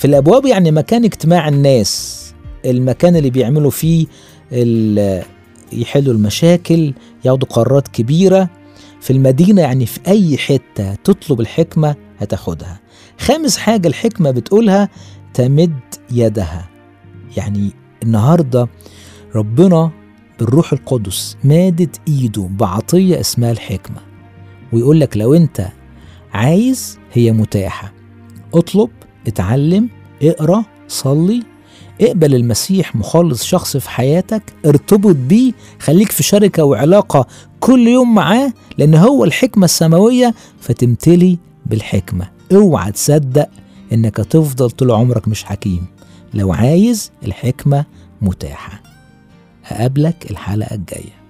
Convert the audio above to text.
في الابواب يعني مكان اجتماع الناس المكان اللي بيعملوا فيه ال- يحلوا المشاكل ياخدوا قرارات كبيره في المدينه يعني في اي حته تطلب الحكمه هتاخدها خامس حاجه الحكمه بتقولها تمد يدها يعني النهارده ربنا بالروح القدس مادت ايده بعطيه اسمها الحكمه ويقول لك لو انت عايز هي متاحه اطلب اتعلم اقرا صلي اقبل المسيح مخلص شخص في حياتك ارتبط بيه خليك في شركه وعلاقه كل يوم معاه لان هو الحكمه السماويه فتمتلي بالحكمه اوعى تصدق انك هتفضل طول عمرك مش حكيم لو عايز الحكمه متاحه هقابلك الحلقه الجايه